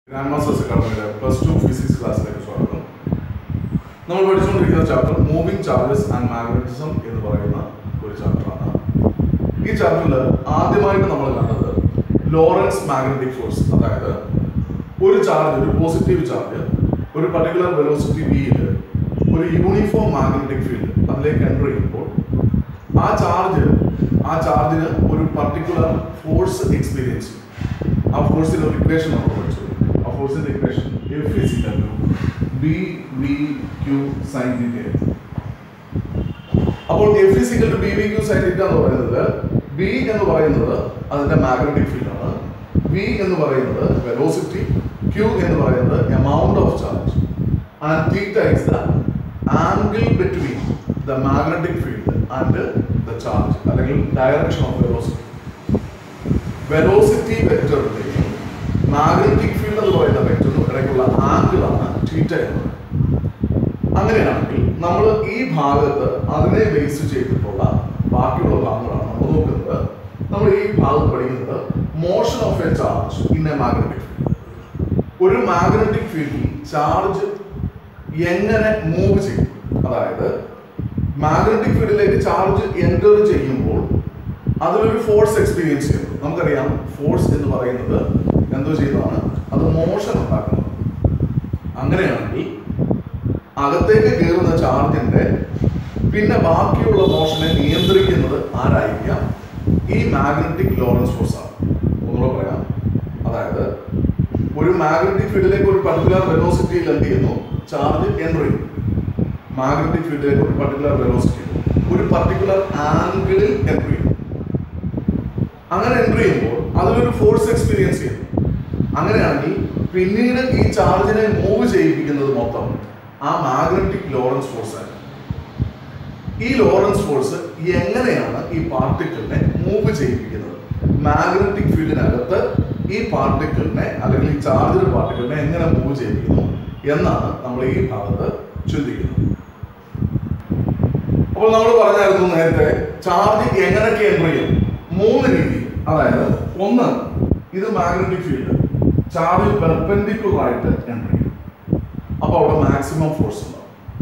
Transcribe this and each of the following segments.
grand masters അക്കാഡമിയുടെ plus two physics ക്ലാസ്സിലേക്ക് സ്വാഗതം നമ്മൾ പഠിച്ചുകൊണ്ടിരിക്കുന്ന chapter moving charges and magnetism എന്ന് പറയുന്ന ഒരു ചാപ്റ്ററാണ് ഈ ചാപ്റ്ററിൽ ആദ്യമായിട്ട് നമ്മൾ കണ്ടത് ലോറൻസ് മാഗ്നറ്റിക് ഫോഴ്സ് അതായത് ഒരു ചാർജ് ഒരു പോസിറ്റീവ് ചാർജ് ഒരു പർട്ടിക്കുലർ വെലോസിറ്റി വിയിൽ ഒരു യൂണിഫോം മാഗ്നറ്റിക് ഫീൽഡ് അതിലേക്ക് എൻ്റർ ചെയ്യുമ്പോൾ ആ ചാർജ് ആ ചാർജിന് ഒരു പർട്ടിക്കുലർ ഫോഴ്സ് എക്സ്പീരിയൻസ് ചെയ്യും ആ ഫോഴ്സിന്റെ ഒരു ഇക്വേഷൻ നമ്മൾ പഠിച്ചു ആ ഫോഴ്സിന്റെ equation F is equal to B V Q sine theta അപ്പോൾ F is equal to B V Q sine theta എന്ന് പറയുന്നത് ബി എന്ന് പറയുന്നത് അതിന്റെ മാഗ്നറ്റിക് ഫീൽഡ് ആണ് വി എന്ന് പറയുന്നത് വെലോസിറ്റി ക്യൂ എന്ന് പറയുന്നത് amount of charge and theta is the angle between the magnetic field and the charge അല്ലെങ്കിൽ ഡയറക്ഷൻ ഓഫ് വെലോസിറ്റി വെലോസിറ്റി വെക്ടറിന്റെയും മാഗ്നറ്റിക് ഫീൽഡ് എന്ന് പറയുന്ന വെക്ടറിനും ഇടയ്ക്കുള്ള ആംഗിളാണ് തീറ്റ എന്ന് പറയുന്നത് അങ്ങനെയാണെങ്കിൽ നമ്മൾ ഈ ഭാഗത്ത് അതിനെ ബേസ് ചെയ്തിട്ടുള്ള ബാക്കിയുള്ള ഭാഗങ്ങളാണ് നമ്മൾ നോക്കുന്നത് നമ്മൾ ഈ ഭാഗത്ത് പഠിക്കുന്നത് motion of a charge in a magnetic field ഒരു മാഗ്നറ്റിക് ഫീൽഡിൽ ചാർജ് എങ്ങനെ മൂവ് ചെയ്യും അതായത് മാഗ്നറ്റിക് ഫീൽഡിലേക്ക് ചാർജ് എൻ്റർ ചെയ്യുമ്പോൾ അതിലൊരു ഫോഴ്സ് എക്സ്പീരിയൻസ് ചെയ്യുന്നു നമുക്കറിയാം ഫോഴ്സ് എന്ന് പറയുന്നത് എന്തോ ചെയ്യുന്നതാണ് അത് മോഷൻ ഉണ്ടാക്കുന്നത് അങ്ങനെയാണെങ്കിൽ അകത്തേക്ക് കയറുന്ന ചാർജിന്റെ പിന്നെ ബാക്കിയുള്ള മോഷനെ നിയന്ത്രിക്കുന്നത് ആരായിരിക്കാം ഈ മാഗ്നറ്റിക് ലോറൻസ് ഫോഴ്സ് ആണ് ഒന്നുകൂടെ പറയാം അതായത് ഒരു മാഗ്നറ്റിക് ഫീൽഡിലേക്ക് ഒരു പർട്ടിക്കുലർ വെലോസിറ്റിയിൽ എന്ത് ചെയ്യുന്നു ചാർജ് എൻ്റർ ചെയ്യും മാഗ്നറ്റിക് ഫീൽഡിലേക്ക് ഒരു പർട്ടിക്കുലർ വെലോസിറ്റി ഒരു പർട്ടിക്കുലർ ആംഗിളിൽ എൻ്റർ ചെയ്യും അങ്ങനെ എൻ്റർ ചെയ്യുമ്പോൾ അതിലൊരു ഫോഴ്സ് എക്സ്പീരിയൻസ് ചെയ്യും അങ്ങനെയാണെങ്കിൽ പിന്നീട് ഈ ചാർജിനെ മൂവ് ചെയ്യിപ്പിക്കുന്നത് മൊത്തം ആ മാഗ്നറ്റിക് ലോറൻസ് ഫോഴ്സ് ആണ് ഈ ലോറൻസ് ഫോഴ്സ് എങ്ങനെയാണ് ഈ പാർട്ടിക്കിളിനെ മൂവ് ചെയ്യിപ്പിക്കുന്നത് മാഗ്നറ്റിക് ഫീൽഡിനകത്ത് ഈ പാർട്ടിക്കിളിനെ അല്ലെങ്കിൽ ഈ ചാർജർ പാർട്ടിക്കിളിനെ എങ്ങനെ മൂവ് ചെയ്യിപ്പിക്കുന്നു എന്നാണ് നമ്മൾ ഈ ഭാഗത്ത് ചിന്തിക്കുന്നത് അപ്പോൾ നമ്മൾ പറഞ്ഞായിരുന്നു നേരത്തെ ചാർജ് എങ്ങനെയൊക്കെ എൻ്റർ ചെയ്യും മൂന്ന് രീതി അതായത് ഒന്ന് ഇത് മാഗ്നറ്റിക് ഫീൽഡ് ചാർജ് പെർപെൻഡിക്കുലർ ആയിട്ട് എൻ്റർ ചെയ്യും അപ്പോൾ അവിടെ മാക്സിമം ഫോഴ്സ് ഉണ്ടാവും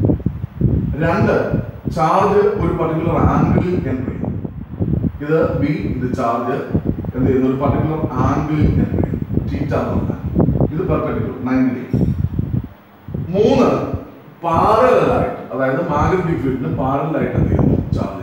രണ്ട് ചാർജ് ഒരു പർട്ടിക്കുലർ ആംഗിളിൽ എൻ്റർ ചെയ്യും ഇത് ബി ഇത് ചാർജ് എന്ത് ചെയ്യുന്നു ഒരു പർട്ടിക്കുലർ ആംഗിളിൽ എൻ്റർ ചെയ്യും ടീറ്റ എന്ന് പറഞ്ഞാൽ ഇത് പെർപെൻഡിക്കുലർ നയൻറ്റി ഡിഗ്രി മൂന്ന് പാരലായിട്ട് അതായത് മാഗ്നറ്റിക് ഫീൽഡിന് പാരലായിട്ട് എന്ത് ചെയ്യുന്നു ചാർജ്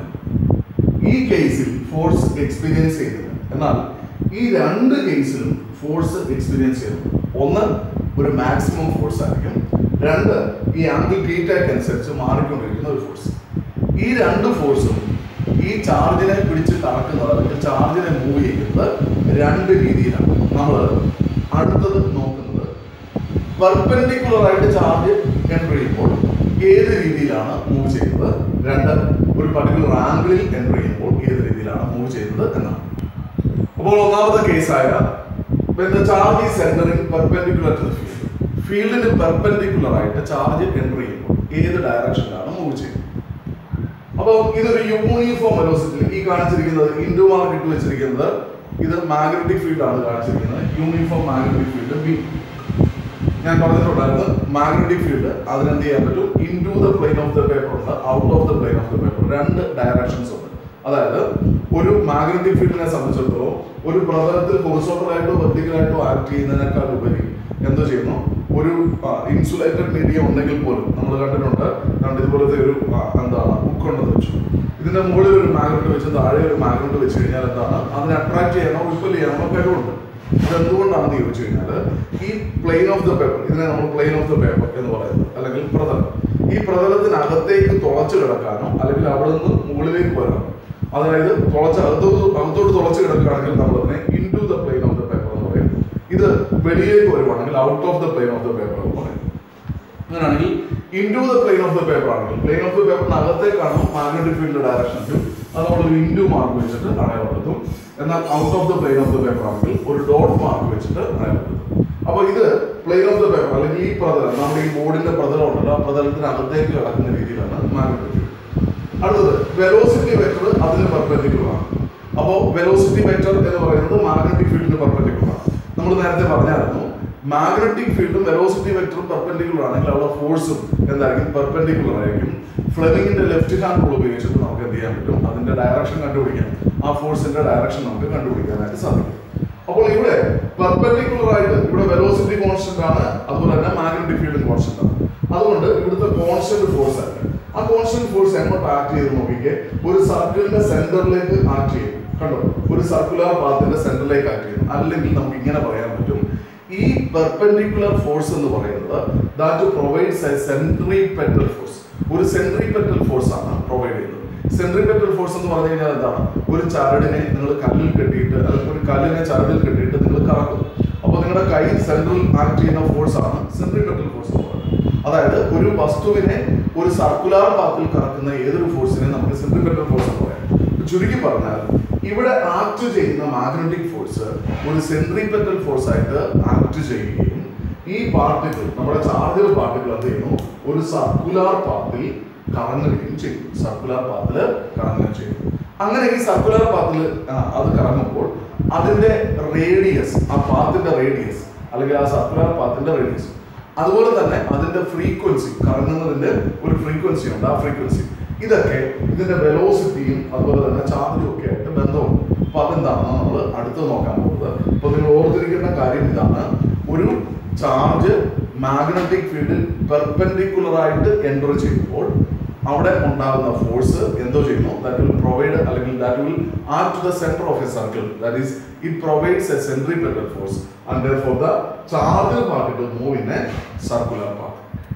ഈ കേസിൽ ഫോഴ്സ് എക്സ്പീരിയൻസ് ചെയ്യുന്നില്ല എന്നാൽ ഈ രണ്ട് കേസിലും ഫോഴ്സ് എക്സ്പീരിയൻസ് ചെയ്യുന്നു ഒന്ന് ഒരു മാക്സിമം ഫോഴ്സ് ആയിരിക്കും രണ്ട് ഈ ആംഗിൾ തീറ്റയ്ക്ക് അനുസരിച്ച് മാറിക്കൊണ്ടിരിക്കുന്ന ഒരു ഫോഴ്സ് ഈ രണ്ട് ഫോഴ്സും ഈ ചാർജിനെ പിടിച്ച് കറക്കുന്നത് അല്ലെങ്കിൽ ചാർജിനെ മൂവ് ചെയ്യുന്നത് രണ്ട് രീതിയിലാണ് നമ്മൾ അടുത്തത് നോക്കുന്നത് പെർപെൻഡിക്കുലർ ആയിട്ട് ചാർജ് എൻ്റർ ചെയ്യുമ്പോൾ ഏത് രീതിയിലാണ് മൂവ് ചെയ്യുന്നത് രണ്ട് ഒരു പർട്ടിക്കുലർ ആംഗിളിൽ എൻ്റർ ചെയ്യുമ്പോൾ ഏത് രീതിയിലാണ് മൂവ് ചെയ്യുന്നത് എന്നാണ് അപ്പോൾ ഒന്നാമത്തെ കേസായ charge is entering perpendicular to field ഫീൽഡിന് പെർപെൻഡിക്കുലർ ആയിട്ട് ചാർജ് എൻ്റർ ചെയ്യുമ്പോൾ ഏത് ഡയറക്ഷനിലാണ് മൂവ് ചെയ്യുന്നത് അപ്പോൾ ഇതൊരു യൂണിഫോം വെലോസിറ്റി ഈ കാണിച്ചിരിക്കുന്നത് ഇൻഡു മാർക്ക് ഇട്ട് വെച്ചിരിക്കുന്നത് ഇത് മാഗ്നറ്റിക് ഫീൽഡ് ആണ് കാണിച്ചിരിക്കുന്നത് യൂണിഫോം മാഗ്നറ്റിക് ഫീൽഡ് ബി ഞാൻ പറഞ്ഞിട്ടുണ്ടായിരുന്നു മാഗ്നറ്റിക് ഫീൽഡ് അതിനെന്ത് ചെയ്യാൻ പറ്റും into the plane of the paper ഉണ്ട് out of the plane of the paper രണ്ട് ഡയറക്ഷൻസ് ഉണ്ട് അതായത് ഒരു മാഗ്നറ്റിക് ഫീൽഡിനെ സംബന്ധിച്ചിടത്തോളം ഒരു പ്രതലത്തിൽ ഹൊറിസോണ്ടലായിട്ടോ വെർട്ടിക്കലായിട്ടോ ആക്ട് ചെയ്യുന്നതിനേക്കാൾ ഉപരി എന്തോ ചെയ്യുന്നു ഒരു ഇൻസുലേറ്റഡ് മീഡിയം ഉണ്ടെങ്കിൽ പോലും നമ്മൾ കണ്ടിട്ടുണ്ട് കണ്ട് ഇതുപോലത്തെ ഒരു ആ, എന്താണ് ഉക്കൊണ്ടെന്ന് വെച്ചു ഇതിന്റെ മുകളിൽ ഒരു മാഗ്നറ്റ് വെച്ച് താഴെ ഒരു മാഗ്നറ്റ് വെച്ച് കഴിഞ്ഞാൽ എന്താണ് അതിനെ അട്രാക്ട് ചെയ്യാനോ റിപ്പൽ ചെയ്യാനോ കഴിവുണ്ട് അതെന്തുകൊണ്ടാണെന്ന് ചോദിച്ചു കഴിഞ്ഞാൽ ഈ പ്ലെയിൻ ഓഫ് ദ പേപ്പർ ഇതിനെ നമ്മൾ പ്ലെയിൻ ഓഫ് ദ പേപ്പർ എന്ന് പറയുന്നത് അല്ലെങ്കിൽ പ്രതലം ഈ പ്രതലത്തിനകത്തേക്ക് തുളച്ചു കിടക്കാനോ അല്ലെങ്കിൽ അവിടെ നിന്ന് മുകളിലേക്ക് വരാനോ അതായത് തുളച്ച് അകത്തോട്ട് അകത്തോട്ട് തുളച്ച് കിടക്കുകയാണെങ്കിൽ നമ്മൾ അതിനെ into the plane of the paper എന്ന് പറയും ഇത് വെളിയിലേക്ക് വരുവാണെങ്കിൽ out of the plane of the paper എന്ന് പറയും അങ്ങനെയാണെങ്കിൽ into the plane of the paper ആണെങ്കിൽ പ്ലെയിൻ ഓഫ് ദ പേപ്പറിന് അകത്തേക്കാണ് മാഗ്നറ്റിക് ഫീൽഡ് ഡയറക്ഷനിലും അത് നമ്മൾ ഒരു ഇൻഡു മാർക്ക് വെച്ചിട്ട് അടയാളപ്പെടുത്തും എന്നാൽ out of the plane of the paper ആണെങ്കിൽ ഒരു ഡോട്ട് മാർക്ക് വെച്ചിട്ട് അടയാളപ്പെടുത്തും അപ്പോൾ ഇത് പ്ലെയിൻ ഓഫ് ദ പേപ്പർ അല്ലെങ്കിൽ ഈ പ്രതലം നമ്മുടെ ഈ ബോർഡിന്റെ പ്രതലം ഉണ്ടല്ലോ ആ പ്രതലത്തിനകത്തേക്ക് കിടക്കുന്ന രീതിയിലാണ് മാഗ്നറ്റിക് ഫീൽഡ് അടുത്തത് വെലോസിറ്റി വെക്ടർ അതിന് പെർപെൻഡിക്കുലർ ആണ് അപ്പോൾ വെലോസിറ്റി വെക്ടർ എന്ന് പറയുന്നത് മാഗ്നറ്റിക് ഫീൽഡിന് പെർപെൻഡിക്കുലർ ആണ് നമ്മൾ നേരത്തെ പറഞ്ഞായിരുന്നു മാഗ്നറ്റിക് ഫീൽഡും വെലോസിറ്റി വെക്ടറും പെർപെൻഡിക്കുലർ ആണെങ്കിൽ അവിടെ ഫോഴ്സും എന്തായിരിക്കും പെർപെൻഡിക്കുലർ ആയിരിക്കും ഫ്ലെമിങ്ങിന്റെ ലെഫ്റ്റ് ഹാൻഡ് റൂൾ ഉപയോഗിച്ചിട്ട് നമുക്ക് എന്ത് ചെയ്യാൻ പറ്റും അതിന്റെ ഡയറക്ഷൻ കണ്ടുപിടിക്കാം ആ ഫോഴ്സിന്റെ ഡയറക്ഷൻ നമുക്ക് കണ്ടുപിടിക്കാനായിട്ട് സാധിക്കും അപ്പോൾ ഇവിടെ പെർപെൻഡിക്കുലർ ആയിട്ട് ഇവിടെ വെലോസിറ്റി കോൺസ്റ്റന്റ് ആണ് അതുപോലെ തന്നെ മാഗ്നറ്റിക് ഫീൽഡ് കോൺസ്റ്റന്റ് ആണ് അതുകൊണ്ട് ഇവിടുത്തെ കോൺസ്റ്റന്റ് ഫോഴ്സ് ആണ് ആ കോൺസ്റ്റന്റ് ഫോഴ്സ് എങ്ങോട്ട് ആക്ട് ചെയ്ത് നോക്കിക്കേ ഒരു സർക്കിളിന്റെ സെന്ററിലേക്ക് ആക്ട് ചെയ്യും കണ്ടോ ഒരു സർക്കുലർ പാത്തിന്റെ സെന്ററിലേക്ക് ആക്ട് ചെയ്യും അല്ലെങ്കിൽ നമുക്ക് ഇങ്ങനെ പറയാൻ പറ്റും ഈ പെർപെൻഡിക്കുലർ ഫോഴ്സ് എന്ന് പറയുന്നത് that provides a centripetal force ഒരു സെൻട്രിപെറ്റൽ ഫോഴ്സ് ആണ് പ്രൊവൈഡ് ചെയ്യുന്നത് സെൻട്രിപെറ്റൽ ഫോഴ്സ് എന്ന് പറഞ്ഞു കഴിഞ്ഞാൽ എന്താണ് ഒരു ചരടിനെ നിങ്ങൾ കല്ലിൽ കെട്ടിയിട്ട് അല്ലെങ്കിൽ ഒരു കല്ലിനെ ചരടിൽ കെട്ടിയിട്ട് നിങ്ങൾ കറക്കുന്നു അപ്പോൾ നിങ്ങളുടെ കൈ സെൻട്രൽ ആക്ട് ചെയ്യുന്ന ഫോഴ്സ് ആണ് സെൻട്രിപെറ്റൽ ഫോഴ്സ് എന്ന് പറയുന്നത് അതായത് ഒരു വസ്തുവിനെ ഒരു സർക്കുലർ പാത്തിൽ കറക്കുന്ന ഏതൊരു ഫോഴ്സിനെ നമുക്ക് സെൻട്രിപെറ്റൽ ഫോഴ്സ് എന്ന് പറയാം ചുരുക്കി പറഞ്ഞാൽ ഇവിടെ ആക്ട് ചെയ്യുന്ന മാഗ്നറ്റിക് ഫോഴ്സ് ഒരു സെൻട്രിപെറ്റൽ ഫോഴ്സ് ആയിട്ട് ആക്ട് ചെയ്യുകയും ഈ പാർട്ടിക്കിൾ നമ്മുടെ ചാർജർ പാർട്ടിക്കിൾ എന്ത് ചെയ്യുന്നു ഒരു സർക്കുലർ പാത്തിൽ കറങ്ങുകയും ചെയ്യും സർക്കുലർ പാത്തിൽ കറങ്ങുകയും ചെയ്യും അങ്ങനെ ഈ സർക്കുലർ പാത്തിൽ അത് കറങ്ങുമ്പോൾ അതിന്റെ റേഡിയസ് ആ പാത്തിന്റെ റേഡിയസ് അല്ലെങ്കിൽ ആ സർക്കുലർ പാത്തിന്റെ റേഡിയസ് അതുപോലെ തന്നെ അതിന്റെ ഫ്രീക്വൻസി കറങ്ങുന്നതിന്റെ ഒരു ഫ്രീക്വൻസി ഉണ്ട് ആ ഫ്രീക്വൻസി ഇതൊക്കെ ഇതിന്റെ വെലോസിറ്റിയും അതുപോലെ തന്നെ ചാർജും ഒക്കെ ആയിട്ട് ബന്ധമുണ്ട് അപ്പൊ അതെന്താണെന്ന് നമ്മൾ അടുത്ത് നോക്കാൻ പോകുന്നത് അപ്പൊ നിങ്ങൾ ഓർത്തിരിക്കേണ്ട കാര്യം ഇതാണ് ഒരു ചാർജ് മാഗ്നറ്റിക് ഫീൽഡിൽ പെർപെൻഡിക്കുലർ ആയിട്ട് എൻ്റർ ചെയ്യുമ്പോൾ അവിടെ ഉണ്ടാകുന്ന ഫോഴ്സ് എന്തോ ചെയ്യുന്നു ദാറ്റ് വിൽ പ്രൊവൈഡ് അല്ലെങ്കിൽ that will act to the centre of a circle that is it provides a centripetal force and therefore the charge particle move in a circular path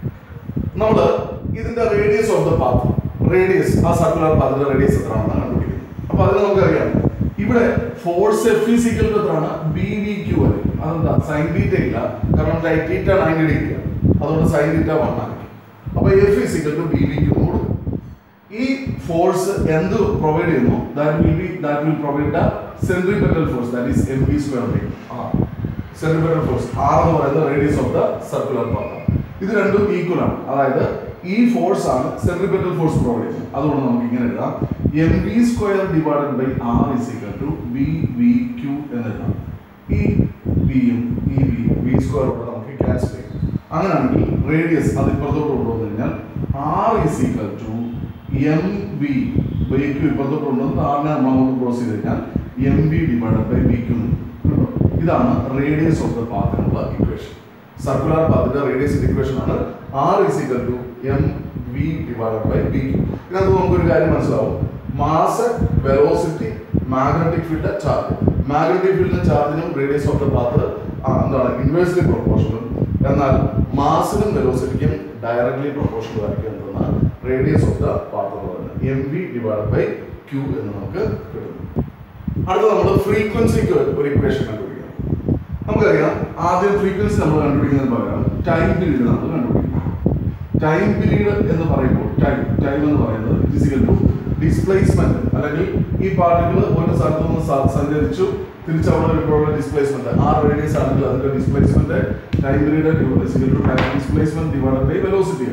നമ്മൾ ഇതിന്റെ radius of the path radius ആ circular പാത്തിന്റെ radius എത്രയാണെന്ന് കണ്ടുപിടിക്കുന്നത് അപ്പൊ അതിന് നമുക്കറിയാം ഇവിടെ ഫോഴ്സ് എഫ് ഈസിക്കൽ എത്രയാണ് ബി വി ക്യൂ വരെ അതെന്താ സൈൻ തീറ്റ ഇല്ല കാരണം തീറ്റ നയൻറ്റി ഡിഗ്രി അതുകൊണ്ട് സൈൻ തീറ്റ വൺ ആക്കി അപ്പൊ F is equal to B V Q കൊടുക്കും ഈ ഫോഴ്സ് എന്ത് പ്രൊവൈഡ് ചെയ്യുന്നു that will be that will provide the centripetal force that is M B square by R centripetal force R എന്ന് പറയുന്നത് radius of the circular path ഇത് രണ്ടും equal ആണ് അതായത് ഈ ഫോഴ്സ് ആണ് സെൻട്രിപെറ്റൽ ഫോഴ്സ് പ്രൊവൈഡ് ചെയ്യുന്നത് അതുകൊണ്ട് നമുക്ക് ഇങ്ങനെ എഴുതാം M B square divided by R is equal to B V Q എന്ന് എഴുതാം ഈ ബിയും ഈ ബി ബി സ്ക്വയർ കൂടെ നമുക്ക് ക്യാൻസൽ ചെയ്യും അങ്ങനെയാണെങ്കിൽ റേഡിയസ് അത് ഇപ്പുറത്തോട്ട് കൊണ്ടുവന്നു കഴിഞ്ഞാൽ R is equal to M V by Q ഇപ്പുറത്തോട്ട് കൊണ്ടുവന്ന് ആറിനെ നമ്മൾ അങ്ങോട്ട് ക്രോസ് ചെയ്ത് കഴിഞ്ഞാൽ M V divided by B Q ഇതാണ് റേഡിയസ് ഓഫ് ദ പാത്തിനുള്ള ഇക്വേഷൻ സർക്കുലർ പാത്തിന്റെ റേഡിയസ് ഇക്വേഷൻ ആണ് R is equal to M V divided by B Q ഇതിനകത്ത് നമുക്കൊരു കാര്യം മനസ്സിലാവും mass velocity magnetic field charge magnetic ഫീൽഡിനും ചാർജിനും റേഡിയസ് ഓഫ് ദ പാത്ത് എന്താണ് ഇൻവേഴ്സ്ലി പ്രൊപ്പോർഷണൽ എന്നാൽ മാസിനും വെലോസിറ്റിക്കും ഡയറക്ട്ലി പ്രൊപ്പോർഷണൽ ആയിരിക്കും എന്തെന്നാണ് റേഡിയസ് ഓഫ് ദ പാത്ത് എന്ന് പറയുന്നത് M V divide by Q എന്ന് നമുക്ക് കിട്ടുന്നു അടുത്ത നമ്മൾ ഫ്രീക്വൻസിക്ക് ഒരു ഇക്വേഷൻ കണ്ടുപിടിക്കണം നമുക്കറിയാം ആദ്യം ഫ്രീക്വൻസി നമ്മൾ കണ്ടുപിടിക്കുന്നതിന് പകരം ടൈം പീരീഡ് നമ്മൾ കണ്ടുപിടിക്കണം ടൈം പീരീഡ് എന്ന് പറയുമ്പോൾ ടൈം ടൈം എന്ന് പറയുന്നത് ഫിസിക്കൽ ടു ഡിസ്പ്ലേസ്മെന്റ് അല്ലെങ്കിൽ ഈ പാർട്ടികൾ ഒരു സ്ഥലത്ത് നിന്ന് സ- സഞ്ചരിച്ചു തിരിച്ചവിടെ വരുമ്പോഴുള്ള ഡിസ്പ്ലേസ്മെന്റ് ആ റേഡിയസ് ആണെങ്കിൽ അതിന്റെ displacement time period is equal to time displacement divided by velocity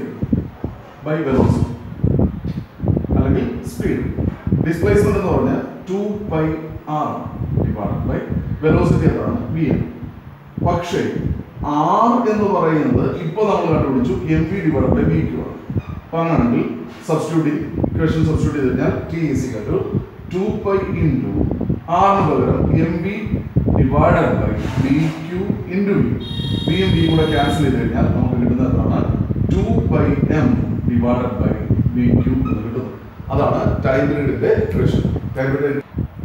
by velocity അല്ലെങ്കിൽ സ്പീഡ് ഡിസ്പ്ലേസ്മെന്റ് എന്ന് പറഞ്ഞാൽ two pi R divided by velocity എന്താണ് വി എം പക്ഷേ ആർ എന്ന് പറയുന്നത് ഇപ്പൊ നമ്മൾ കണ്ടുപിടിച്ചു M V divide by B Q ആണ് അപ്പൊ അങ്ങനെയാണെങ്കിൽ സബ്സ്റ്റിറ്റ്യൂട്ട് ഇക്വേഷൻ സബ്സ്റ്റിറ്റ്യൂട്ട് ചെയ്ത് കഴിഞ്ഞാൽ T is equal to two pi into ആറിന് പകരം M V divided by B Q into V ബിയും ബിയും കൂടെ ക്യാൻസൽ ചെയ്ത് കഴിഞ്ഞാൽ നമുക്ക് കിട്ടുന്നത് എന്താണ് two pi m divided by B q എന്ന് കിട്ടും അതാണ് ടൈം പീരീഡിന്റെ equation time period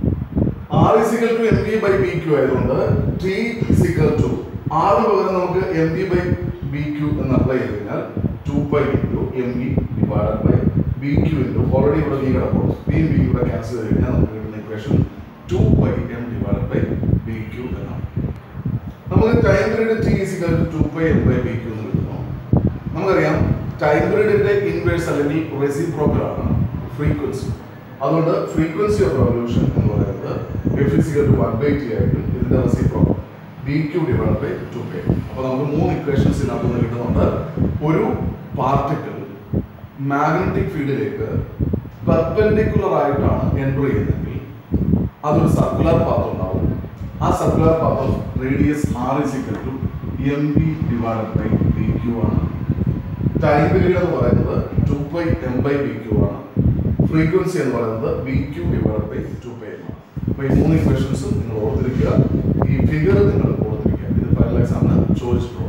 R is equal to M V by B q ആയതുകൊണ്ട് ടി ഇസിക്കൽ ടു ആറിന് പകരം നമുക്ക് m V by B q എന്ന് അപ്ലൈ ചെയ്ത് കഴിഞ്ഞാൽ two pi into m V divided by B Q into already ഇവിടെ B കിടപ്പുണ്ട് ബിയും ബി കൂടെ ക്യാൻസൽ ചെയ്ത് കഴിഞ്ഞാൽ നമുക്ക് കിട്ടുന്ന equation to pi m divided by B q എന്നാണ് നമുക്ക് time period T is equal to two pi m by B q എന്ന് കിട്ടുന്നു നമുക്കറിയാം ടൈം പീരീഡിന്റെ ഇൻവേഴ്സ് അല്ലെങ്കിൽ റെസിപ്രോക്കൽ ആണ് ഫ്രീക്വൻസി അതുകൊണ്ട് ഫ്രീക്വൻസി ഓഫ് റെവല്യൂഷൻ എന്ന് പറയുന്നത് F is equal to one by T ആയിട്ടും ഇതിന്റെ reciprocal B q divide by two K അപ്പോൾ നമുക്ക് മൂന്ന് ഇക്വേഷൻസ് ഇതിനകത്ത് നിന്ന് കിട്ടുന്നുണ്ട് ഒരു പാർട്ടിക്കിൾ മാഗ്നറ്റിക് ഫീൽഡിലേക്ക് പെർപെൻഡിക്കുലർ ആയിട്ടാണ് എൻറ്റർ ചെയ്യുന്നതെങ്കിൽ അതൊരു സർക്കുലർ പാത്ത് ഉണ്ടാവും ആ circular path radius R is equal to m B divided by B Q ആണ് ടൈം പീരീഡ് എന്ന് പറയുന്നത് two pi m by B Q ആണ് ഫ്രീക്വൻസി എന്ന് പറയുന്നത് B q divided by two pi m ആണ് അപ്പോൾ ഈ മൂന്ന് ഇക്വേഷൻസും നിങ്ങൾ ഓർത്തിരിക്കുക ഈ ഫിഗർ നിങ്ങൾ ഓർത്തിരിക്കുക ഇത് പല എക്സാമിന് ചോദിച്ചിട്ടുള്ളത്